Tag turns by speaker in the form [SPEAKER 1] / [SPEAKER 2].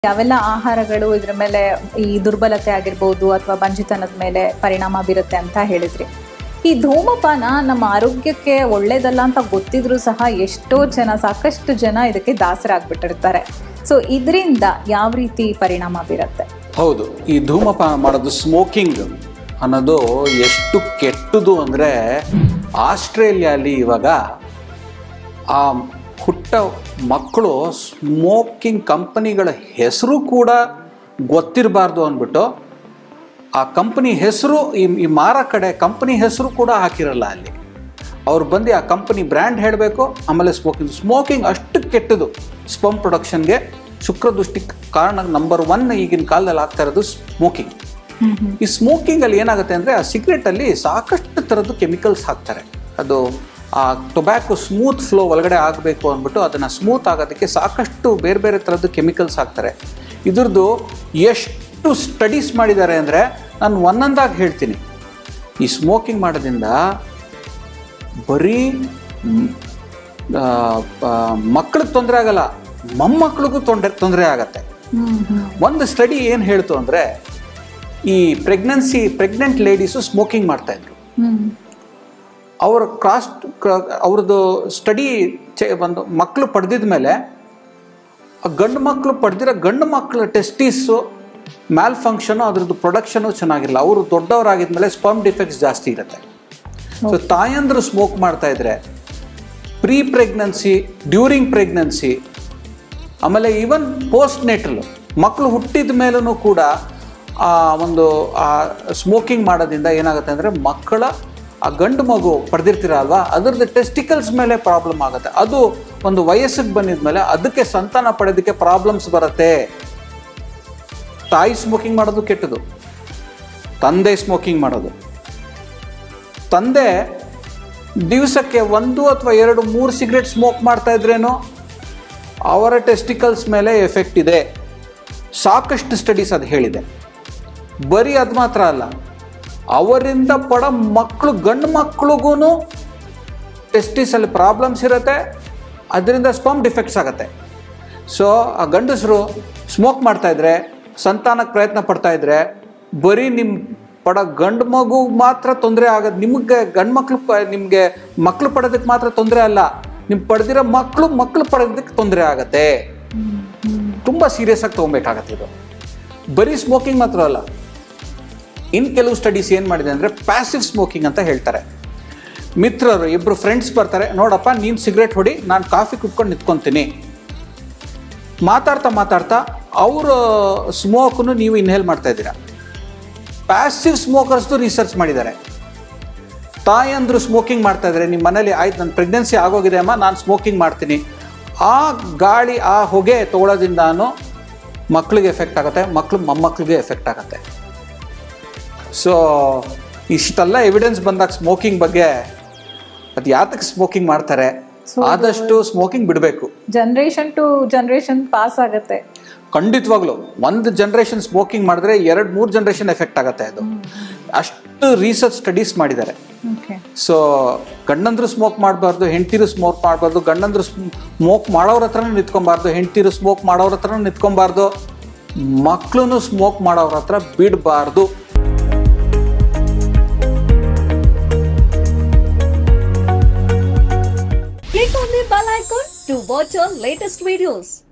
[SPEAKER 1] ಯಾವೆಲ್ಲ ಆಹಾರಗಳು ಇದ್ರ ಮೇಲೆ ಈ ದುರ್ಬಲತೆ ಆಗಿರ್ಬೋದು ಅಥವಾ ಬಂಜಿತನದ ಮೇಲೆ ಪರಿಣಾಮ ಬೀರುತ್ತೆ ಅಂತ ಹೇಳಿದ್ರಿ ಈ ಧೂಮಪಾನ ನಮ್ಮ ಆರೋಗ್ಯಕ್ಕೆ ಒಳ್ಳೇದಲ್ಲ ಅಂತ ಗೊತ್ತಿದ್ರೂ ಸಹ ಎಷ್ಟೋ ಜನ ಸಾಕಷ್ಟು ಜನ ಇದಕ್ಕೆ ದಾಸರಾಗ್ಬಿಟ್ಟಿರ್ತಾರೆ ಸೊ ಇದರಿಂದ ಯಾವ ರೀತಿ ಪರಿಣಾಮ ಬೀರುತ್ತೆ
[SPEAKER 2] ಹೌದು ಈ ಧೂಮಪಾನ ಮಾಡೋದು ಸ್ಮೋಕಿಂಗ್ ಅನ್ನೋದು ಎಷ್ಟು ಕೆಟ್ಟದು ಅಂದರೆ ಆಸ್ಟ್ರೇಲಿಯಲ್ಲಿ ಇವಾಗ ಆ ಹುಟ್ಟ ಮಕ್ಕಳು ಸ್ಮೋಕಿಂಗ್ ಕಂಪನಿಗಳ ಹೆಸರು ಕೂಡ ಗೊತ್ತಿರಬಾರ್ದು ಅಂದ್ಬಿಟ್ಟು ಆ ಕಂಪನಿ ಹೆಸರು ಈ ಈ ಮಾರ ಕಡೆ ಕಂಪನಿ ಹೆಸರು ಕೂಡ ಹಾಕಿರಲ್ಲ ಅಲ್ಲಿ ಅವ್ರು ಬಂದು ಆ ಕಂಪನಿ ಬ್ರ್ಯಾಂಡ್ ಹೇಳಬೇಕು ಆಮೇಲೆ ಸ್ಮೋಕಿಂಗ್ ಸ್ಮೋಕಿಂಗ್ ಅಷ್ಟು ಕೆಟ್ಟದು ಸ್ಪಮ್ ಪ್ರೊಡಕ್ಷನ್ಗೆ ಶುಕ್ರದೃಷ್ಟಿ ಕಾರಣ ನಂಬರ್ ಒನ್ ಈಗಿನ ಕಾಲದಲ್ಲಿ ಆಗ್ತಾ ಇರೋದು ಸ್ಮೋಕಿಂಗ್ ಈ ಸ್ಮೋಕಿಂಗಲ್ಲಿ ಏನಾಗುತ್ತೆ ಅಂದರೆ ಆ ಸಿಗರೆಟಲ್ಲಿ ಸಾಕಷ್ಟು ಥರದ್ದು ಕೆಮಿಕಲ್ಸ್ ಹಾಕ್ತಾರೆ ಅದು ಆ ಟೊಬ್ಯಾಕೊ ಸ್ಮೂತ್ ಫ್ಲೋ ಒಳಗಡೆ ಆಗಬೇಕು ಅಂದ್ಬಿಟ್ಟು ಅದನ್ನು ಸ್ಮೂತ್ ಆಗೋದಕ್ಕೆ ಸಾಕಷ್ಟು ಬೇರೆ ಬೇರೆ ಥರದ್ದು ಕೆಮಿಕಲ್ಸ್ ಹಾಕ್ತಾರೆ ಇದ್ರದ್ದು ಎಷ್ಟು ಸ್ಟಡೀಸ್ ಮಾಡಿದ್ದಾರೆ ಅಂದರೆ ನಾನು ಒಂದೊಂದಾಗಿ ಹೇಳ್ತೀನಿ ಈ ಸ್ಮೋಕಿಂಗ್ ಮಾಡೋದ್ರಿಂದ ಬರೀ ಮಕ್ಕಳಿಗೆ ತೊಂದರೆ ಆಗಲ್ಲ ಮೊಮ್ಮಕ್ಕಳಿಗೂ ತೊಂದರೆ ತೊಂದರೆ ಆಗತ್ತೆ ಒಂದು ಸ್ಟಡಿ ಏನು ಹೇಳ್ತು ಅಂದರೆ ಈ ಪ್ರೆಗ್ನೆನ್ಸಿ ಪ್ರೆಗ್ನೆಂಟ್ ಲೇಡೀಸು ಸ್ಮೋಕಿಂಗ್ ಮಾಡ್ತಾಯಿದ್ರು ಅವರ ಕ್ರಾಸ್ ಅವ್ರದ್ದು ಸ್ಟಡಿ ಚೆ ಒಂದು ಮಕ್ಕಳು ಪಡೆದಿದ ಮೇಲೆ ಆ ಗಂಡು ಮಕ್ಕಳು ಪಡೆದಿರೋ ಗಂಡು ಮಕ್ಕಳ ಟೆಸ್ಟೀಸು ಮ್ಯಾಲ್ ಫಂಕ್ಷನು ಅದ್ರದ್ದು ಪ್ರೊಡಕ್ಷನು ಚೆನ್ನಾಗಿರಲ್ಲ ಅವರು ದೊಡ್ಡವರಾಗಿದ್ಮೇಲೆ ಸ್ಪರ್ಮ್ ಡಿಫೆಕ್ಟ್ಸ್ ಜಾಸ್ತಿ ಇರುತ್ತೆ ಸೊ ತಾಯಂದ್ರು ಸ್ಮೋಕ್ ಮಾಡ್ತಾ ಇದ್ರೆ ಪ್ರೀ ಪ್ರೆಗ್ನೆನ್ಸಿ ಡ್ಯೂರಿಂಗ್ ಪ್ರೆಗ್ನೆನ್ಸಿ ಆಮೇಲೆ ಈವನ್ ಪೋಸ್ಟ್ ನೇಟಲ್ ಮಕ್ಕಳು ಹುಟ್ಟಿದ ಮೇಲೂ ಕೂಡ ಆ ಒಂದು ಆ ಸ್ಮೋಕಿಂಗ್ ಮಾಡೋದ್ರಿಂದ ಏನಾಗುತ್ತೆ ಅಂದರೆ ಮಕ್ಕಳ ಆ ಗಂಡು ಮಗು ಪಡೆದಿರ್ತೀರ ಅಲ್ವಾ ಅದರದ್ದು ಟೆಸ್ಟಿಕಲ್ಸ್ ಮೇಲೆ ಪ್ರಾಬ್ಲಮ್ ಆಗುತ್ತೆ ಅದು ಒಂದು ವಯಸ್ಸಿಗೆ ಬಂದಿದ ಮೇಲೆ ಅದಕ್ಕೆ ಸಂತಾನ ಪಡೆಯೋದಕ್ಕೆ ಪ್ರಾಬ್ಲಮ್ಸ್ ಬರುತ್ತೆ ತಾಯಿ ಸ್ಮೋಕಿಂಗ್ ಮಾಡೋದು ಕೆಟ್ಟದು ತಂದೆ ಸ್ಮೋಕಿಂಗ್ ಮಾಡೋದು ತಂದೆ ದಿವಸಕ್ಕೆ ಒಂದು ಅಥವಾ ಎರಡು ಮೂರು ಸಿಗರೆಟ್ ಸ್ಮೋಕ್ ಮಾಡ್ತಾ ಇದ್ರೇನು ಅವರ ಟೆಸ್ಟಿಕಲ್ಸ್ ಮೇಲೆ ಎಫೆಕ್ಟ್ ಇದೆ ಸಾಕಷ್ಟು ಸ್ಟಡೀಸ್ ಅದು ಹೇಳಿದೆ ಬರೀ ಅದು ಮಾತ್ರ ಅಲ್ಲ ಅವರಿಂದ ಪಡ ಮಕ್ಕಳು ಗಂಡು ಮಕ್ಳಿಗೂ ಟೆಸ್ಟಿಸಲ್ಲಿ ಪ್ರಾಬ್ಲಮ್ಸ್ ಇರುತ್ತೆ ಅದರಿಂದ ಸ್ಪಮ್ ಡಿಫೆಕ್ಟ್ಸ್ ಆಗುತ್ತೆ ಸೊ ಆ ಗಂಡಸರು ಸ್ಮೋಕ್ ಮಾಡ್ತಾಯಿದ್ರೆ ಸಂತಾನಕ್ಕೆ ಪ್ರಯತ್ನ ಪಡ್ತಾಯಿದ್ರೆ ಬರೀ ನಿಮ್ಮ ಪಡ ಗಂಡು ಮಗು ಮಾತ್ರ ತೊಂದರೆ ಆಗೋದು ನಿಮಗೆ ಗಂಡು ಮಕ್ಕಳು ಪ ನಿಮಗೆ ಮಕ್ಕಳು ಪಡೋದಕ್ಕೆ ಮಾತ್ರ ತೊಂದರೆ ಅಲ್ಲ ನಿಮ್ಮ ಪಡೆದಿರೋ ಮಕ್ಕಳು ಮಕ್ಕಳು ಪಡೆಯೋದಕ್ಕೆ ತೊಂದರೆ ಆಗತ್ತೆ ತುಂಬ ಸೀರಿಯಸ್ ಆಗಿ ತೊಗೊಬೇಕಾಗತ್ತೆ ಇದು ಬರೀ ಸ್ಮೋಕಿಂಗ್ ಮಾತ್ರ ಅಲ್ಲ ಇನ್ನು ಕೆಲವು ಸ್ಟಡೀಸ್ ಏನು ಮಾಡಿದೆ ಅಂದರೆ ಪ್ಯಾಸಿವ್ ಸ್ಮೋಕಿಂಗ್ ಅಂತ ಹೇಳ್ತಾರೆ ಮಿತ್ರರು ಇಬ್ಬರು ಫ್ರೆಂಡ್ಸ್ ಬರ್ತಾರೆ ನೋಡಪ್ಪ ನೀನು ಸಿಗರೇಟ್ ಹೊಡಿ ನಾನು ಕಾಫಿ ಕುಟ್ಕೊಂಡು ನಿಂತ್ಕೊತೀನಿ ಮಾತಾಡ್ತಾ ಮಾತಾಡ್ತಾ ಅವರ ಸ್ಮೋಕನ್ನು ನೀವು ಇನ್ಹೇಲ್ ಮಾಡ್ತಾ ಇದ್ದೀರಾ ಪ್ಯಾಸಿವ್ ಸ್ಮೋಕರ್ಸ್ದು ರಿಸರ್ಚ್ ಮಾಡಿದ್ದಾರೆ ತಾಯಂದ್ರು ಸ್ಮೋಕಿಂಗ್ ಮಾಡ್ತಾ ಇದ್ದಾರೆ ನಿಮ್ಮ ಮನೇಲಿ ಆಯ್ತು ನನ್ನ ಪ್ರೆಗ್ನೆನ್ಸಿ ಆಗೋಗಿದೆ ಅಮ್ಮ ನಾನು ಸ್ಮೋಕಿಂಗ್ ಮಾಡ್ತೀನಿ ಆ ಗಾಳಿ ಆ ಹೊಗೆ ತೊಗೊಳೋದ್ರಿಂದಾನು ಮಕ್ಕಳಿಗೆ ಎಫೆಕ್ಟ್ ಆಗುತ್ತೆ ಮಕ್ಕಳು ಮೊಮ್ಮಕ್ಕಳಿಗೆ ಎಫೆಕ್ಟ್ ಆಗುತ್ತೆ ಸೊ ಇಷ್ಟೆಲ್ಲ ಎವಿಡೆನ್ಸ್ ಬಂದಾಗ ಸ್ಮೋಕಿಂಗ್ ಬಗ್ಗೆ ಅದು ಯಾತಕ್ಕೆ ಸ್ಮೋಕಿಂಗ್ ಮಾಡ್ತಾರೆ ಆದಷ್ಟು ಸ್ಮೋಕಿಂಗ್ ಬಿಡಬೇಕು
[SPEAKER 1] ಜನರೇಷನ್ ಟು ಜನರೇಷನ್ ಪಾಸ್ ಆಗುತ್ತೆ
[SPEAKER 2] ಖಂಡಿತವಾಗ್ಲು ಒಂದು ಜನ್ರೇಷನ್ ಸ್ಮೋಕಿಂಗ್ ಮಾಡಿದ್ರೆ ಎರಡು ಮೂರು ಜನ್ರೇಷನ್ ಎಫೆಕ್ಟ್ ಆಗುತ್ತೆ ಅದು ಅಷ್ಟು ರಿಸರ್ಚ್ ಸ್ಟಡೀಸ್ ಮಾಡಿದ್ದಾರೆ
[SPEAKER 1] ಓಕೆ
[SPEAKER 2] ಸೊ ಗಂಡಂದ್ರು ಸ್ಮೋಕ್ ಮಾಡಬಾರ್ದು ಹೆಂಡ್ತಿರು ಸ್ಮೋಕ್ ಮಾಡಬಾರ್ದು ಗಂಡಂದ್ರು ಸ್ಮೋಕ್ ಮಾಡೋರ ಹತ್ರನೂ ನಿಂತ್ಕೊಬಾರ್ದು ಹೆಂಡ್ತಿರು ಸ್ಮೋಕ್ ಮಾಡೋರ ಹತ್ರನೂ ನಿಂತ್ಕೊಬಾರ್ದು ಮಕ್ಕಳು ಸ್ಮೋಕ್ ಮಾಡೋರ ಹತ್ರ ಬಿಡಬಾರ್ದು
[SPEAKER 3] Click on the bell icon to watch our latest videos.